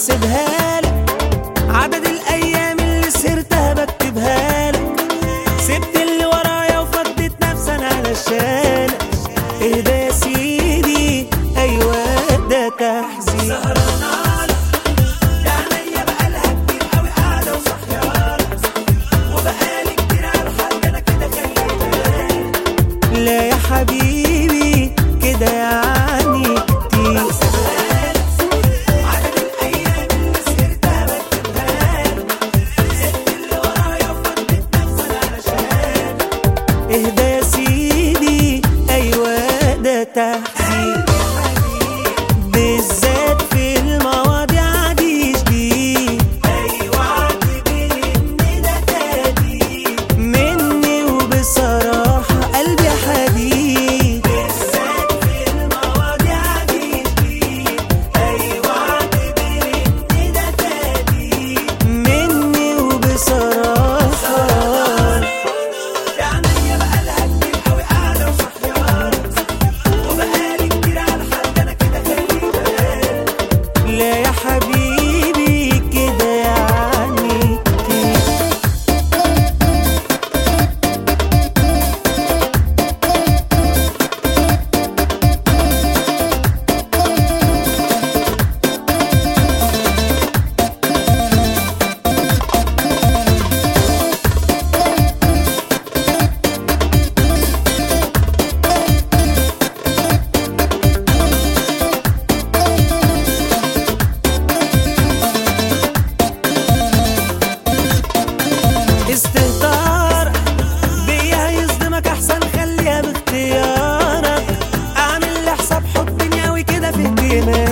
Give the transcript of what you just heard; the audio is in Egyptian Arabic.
واسيبها لك عدد الايام اللي سهرتها بكتبها لك سبت اللي ورايا وفضيت نفسي انا علشانك اهدى يا سيدي ايوه ده تحزين لا يا حبيبي كده يعني كتير اهدى يا سيدي ايوه ده تحزين بالذات في المواضيع دي جديد مني وبصراحة قلبي حديد مني وبصراحة لا يا حبيبي كده يعني كتير استهتار بيها يصدمك احسن خليها باختيارك اعمل لحساب حب ناوي كده في اهتمامك